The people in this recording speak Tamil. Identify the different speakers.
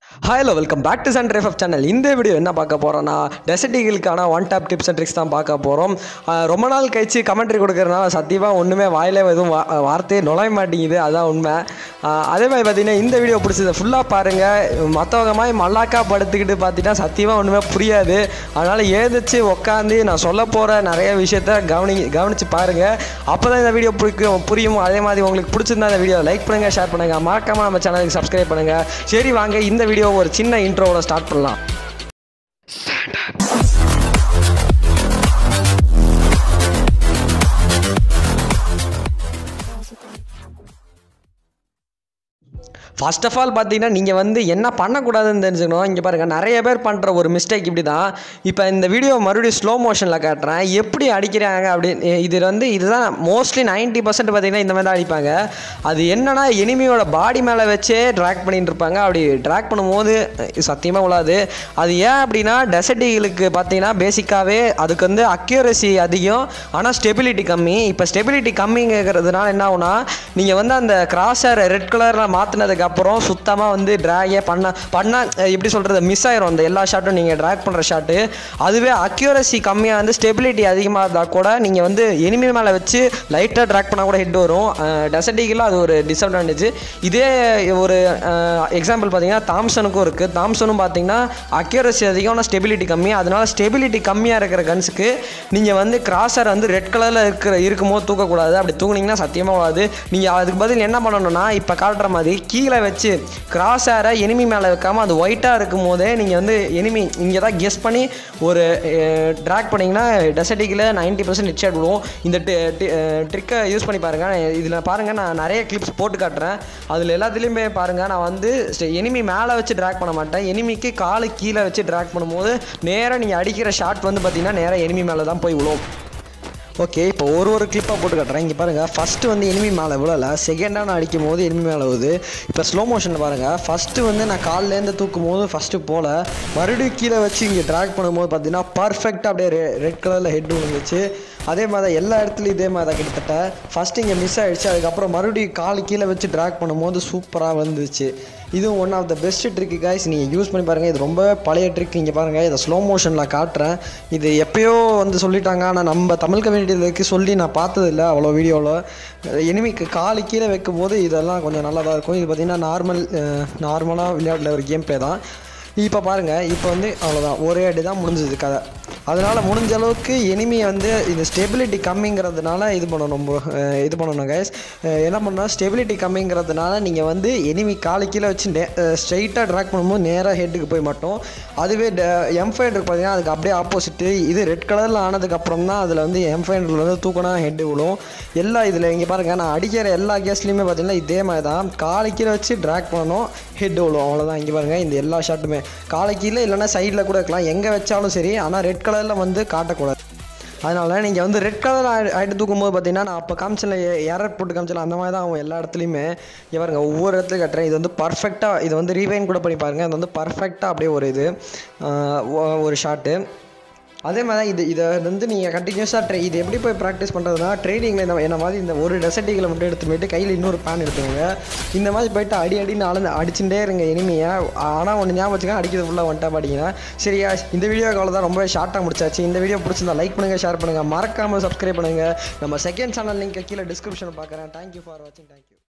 Speaker 1: Hello welcome back to Son of channel இந்த வீடியோ என்ன பார்க்க போகிறோன்னா டெசர்டிகளுக்கான one top tips and tricks தான் பார்க்க போகிறோம் ரொம்ப நாள் கழிச்சு கமெண்ட்ரி கொடுக்குறதுனால சத்தியமாக ஒன்றுமே வாயிலே எதுவும் வா வார்த்தையே நுழைய மாட்டேங்குது அதான் உண்மை ஆஹ் அதே மாதிரி பார்த்தீங்கன்னா இந்த வீடியோ பிடிச்சதை ஃபுல்லாக பாருங்கள் மற்றவங்க மாதிரி மல்லாக்கா படுத்துக்கிட்டு பார்த்தீங்கன்னா சத்தியமாக ஒன்றுமே புரியாது அதனால் எழுந்திரிச்சு உட்காந்து நான் சொல்ல போகிற நிறைய விஷயத்த கவனி கவனித்து பாருங்கள் அப்போ தான் இந்த வீடியோ பிடிக்கும் புரியும் அதே மாதிரி உங்களுக்கு பிடிச்சிருந்தா இந்த வீடியோ லைக் பண்ணுங்கள் ஷேர் பண்ணுங்கள் மறக்காமல் நம்ம சேனலுக்கு சப்ஸ்கிரைப் பண்ணுங்கள் சரி வாங்க இந்த வீடியோ ஒரு சின்ன இன்ட்ரோவோட ஸ்டார்ட் பண்ணலாம் ஃபர்ஸ்ட் ஆஃப் ஆல் பார்த்தீங்கன்னா நீங்கள் வந்து என்ன பண்ணக்கூடாதுன்னு தெரிஞ்சுக்கணும் இங்கே பாருங்கள் நிறைய பேர் பண்ணுற ஒரு மிஸ்டேக் இப்படி தான் இப்போ இந்த வீடியோ மறுபடியும் ஸ்லோ மோஷனில் காட்டுறேன் எப்படி அடிக்கிறாங்க அப்படின்னு இது வந்து இதுதான் மோஸ்ட்லி 90% பர்சன்ட் பார்த்தீங்கன்னா இந்த மாதிரி தான் அடிப்பாங்க அது என்னன்னா எனிமியோட பாடி மேலே வச்சே ட்ராக் பண்ணிட்டு இருப்பாங்க அப்படி ட்ராக் பண்ணும்போது சத்தியமாக உள்ளாது அது ஏன் அப்படின்னா டெசர்டிகளுக்கு பார்த்தீங்கன்னா பேசிக்காகவே அதுக்கு வந்து அக்யூரசி அதிகம் ஆனால் ஸ்டெபிலிட்டி கம்மி இப்போ ஸ்டெபிலிட்டி கம்மிங்கிறதுனால என்ன ஆகும்னா நீங்கள் வந்து அந்த கிராஸர் ரெட் கலரில் மாற்றினதுக்கு அப்புறம் சுத்தமாக வந்து ட்ராகே பண்ண பண்ணால் எப்படி சொல்கிறது மிஸ் ஆயிரும் அந்த எல்லா ஷாட்டும் நீங்கள் ட்ராக் பண்ணுற ஷாட்டு அதுவே அக்யூரசி கம்மியாக வந்து ஸ்டெபிலிட்டி அதிகமாக இருந்தால் கூட நீங்கள் வந்து எனிமி மேலே வச்சு லைட்டாக ட்ராக் பண்ணால் கூட ஹெட் வரும் டெசர்டிகில் அது ஒரு டிஸ்அட்வான்டேஜ் இதே ஒரு எக்ஸாம்பிள் பார்த்தீங்கன்னா தாம்சனுக்கும் இருக்குது தாம்சனும் பார்த்தீங்கன்னா அக்யூரசி அதிகம் ஆனால் ஸ்டெபிலிட்டி கம்மி அதனால ஸ்டெபிலிட்டி கம்மியாக இருக்கிற கன்ஸுக்கு நீங்கள் வந்து கிராஸர் வந்து ரெட் கலரில் இருக்கிற இருக்கும்போது தூக்கக்கூடாது அப்படி தூக்குனீங்கன்னா சத்தியமாக வராது நீங்கள் அதுக்கு பதில் என்ன பண்ணணும்னா இப்போ காட்டுற மாதிரி கீழே வச்சு கிராஸ் ஏரை எனிமி மேலே வைக்காமல் அது ஒயிட்டாக இருக்கும் போதே நீங்கள் வந்து எனிமி இங்கே தான் கெஸ் பண்ணி ஒரு ட்ராக் பண்ணிங்கன்னா டெசர்டிக்கில் நைன்ட்டி பர்சன்ட் ஹெட்ஷாட் விடுவோம் இந்த ட்ரிக்கை யூஸ் பண்ணி பாருங்கள் இதில் பாருங்கள் நான் நிறைய கிளிப்ஸ் போட்டு காட்டுறேன் அதில் எல்லாத்துலேயுமே பாருங்கள் நான் வந்து எனிமி மேலே வச்சு ட்ராக் பண்ண மாட்டேன் எனிமிக்கு காலு கீழே வச்சு ட்ராக் பண்ணும்போது நேராக நீங்கள் அடிக்கிற ஷாட் வந்து பார்த்தீங்கன்னா நேராக எனிமி மேலே தான் போய் விழும் ஓகே இப்போ ஒரு ஒரு கிளிப்பாக போட்டு காட்டுறேன் இங்கே பாருங்கள் ஃபஸ்ட்டு வந்து எனிமி மேலே விழலை செகண்டாக நான் அடிக்கும் போது எனிமி மேலே வருது இப்போ ஸ்லோ மோஷனில் பாருங்கள் ஃபஸ்ட்டு வந்து நான் கால்லேருந்து தூக்கும் போது ஃபஸ்ட்டு போகல மறுபடியும் கீழே வச்சு இங்கே ட்ராக் பண்ணும்போது பார்த்தீங்கன்னா பர்ஃபெக்டாக அப்படியே ரெ ரெட் கலரில் ஹெட் விழுந்துச்சு அதே மாதிரி தான் எல்லா இடத்துலையும் இதே மாதிரி தான் கிட்டத்தட்ட ஃபஸ்ட்டு இங்கே மிஸ் ஆகிடுச்சு அதுக்கப்புறம் மறுபடியும் கால் கீழே வச்சு ட்ராக் பண்ணும்போது சூப்பராக வந்துச்சு இதுவும் one of the best trick guys நீங்கள் யூஸ் பண்ணி பாருங்கள் இது ரொம்ப பழைய ட்ரிக் இங்கே பாருங்கள் இதை ஸ்லோ மோஷனில் காட்டுறேன் இது எப்பயோ வந்து சொல்லிட்டாங்க ஆனால் நம்ம தமிழ் கம்யூனிட்டிக்கு சொல்லி நான் பார்த்ததில்ல அவ்வளோ வீடியோவில் எனிமிக்கு காலு கீழே வைக்கும் போது இதெல்லாம் கொஞ்சம் நல்லா தான் இருக்கும் இது பார்த்திங்கன்னா நார்மல் நார்மலாக விளையாடுற ஒரு கேம் ப்ளே தான் இப்போ பாருங்கள் இப்போ வந்து அவ்வளோதான் ஒரே அடி தான் முடிஞ்சது கதை அதனால் முடிஞ்ச அளவுக்கு எனிமியை வந்து இது ஸ்டெபிலிட்டி கம்மிங்கிறதுனால இது பண்ணணும் bro. அஹ் இது பண்ணணும் கைஸ் என்ன பண்ணால் ஸ்டெபிலிட்டி கம்மிங்கிறதுனால நீங்கள் வந்து எனிமி காலு கீழே வச்சு ஸ்ட்ரைட்டாக ட்ராக் பண்ணும்போது நேராக ஹெட்டுக்கு போய் மாட்டோம் அதுவே எம் ஃபைவ் பார்த்தீங்கன்னா அதுக்கு அப்படியே ஆப்போசிட்டு இது ரெட் கலரில் ஆனதுக்கப்புறம் தான் அதில் வந்து எம் ஃபைவ் வந்து தூக்கினா ஹெட்டு விழும் எல்லா இதில் இங்கே பாருங்கள் நான் அடிக்கிற எல்லா கேஸ்லேயுமே பார்த்தீங்கன்னா இதே மாதிரி தான் காலை கீழே வச்சு ட்ராக் பண்ணணும் ஹெட் விழும் அவ்வளோதான் இங்கே பாருங்கள் இந்த எல்லா ஷாட்டுமே காலை கீழே இல்லைன்னா சைடில் கூட இருக்கலாம் எங்கே வச்சாலும் சரி ஆனால் ரெட் கலரில் வந்து காட்டக்கூடாது அதனால் நீங்கள் வந்து ரெட் கலர் ஆகிட்டு தூக்கும்போது பார்த்தீங்கன்னா நான் அப்போ காமிச்சல எரர் போட்டு காமிச்சல அந்த மாதிரி தான் ஆகும் எல்லா இடத்துலையுமே இங்க பாருங்க ஒவ்வொரு இடத்துலையும் கட்டுறேன் இது வந்து பர்ஃபெக்டாக இது வந்து ரீவைன் கூட பண்ணி பாருங்கள் இது வந்து பர்ஃபெக்டாக அப்படியே ஒரு இது ஆஹ் ஒ- ஒரு ஷாட்டு அதே மாதிரி தான் இது இதை வந்து நீங்கள் கண்டினியூஸாக ட்ரை இது எப்படி போய் ப்ராக்டிஸ் பண்ணுறதுனா ட்ரைனிங்கில் இந்த என்ன மாதிரி இந்த ஒரு டெசர்ட்டிகளை மட்டும் எடுத்து போயிட்டு கையில் இன்னொரு பேன் எடுத்துக்கோங்க இந்த மாதிரி போயிட்டு அடி அடின்னு அளந்து அடிச்சுட்டே இருங்க இனிமையை ஆனால் ஒன்று ஞாபகம் வச்சுக்கோங்க அடிக்கிறது ஃபுல்லாக வந்துட்டா பாடிங்கன்னா சரியா இந்த வீடியோ தான் ரொம்ப ஷார்ட்டாக முடிச்சாச்சு இந்த வீடியோ பிடிச்சிருந்தா லைக் பண்ணுங்கள் ஷேர் பண்ணுங்கள் மறக்காமல் சப்ஸ்கிரைப் பண்ணுங்கள் நம்ம செகண்ட் சேனல் லிங்க் கீழே டிஸ்கிரிப்ஷனில் பார்க்குறேன் தேங்க்யூ ஃபார் வாட்சிங் தேங்க்யூ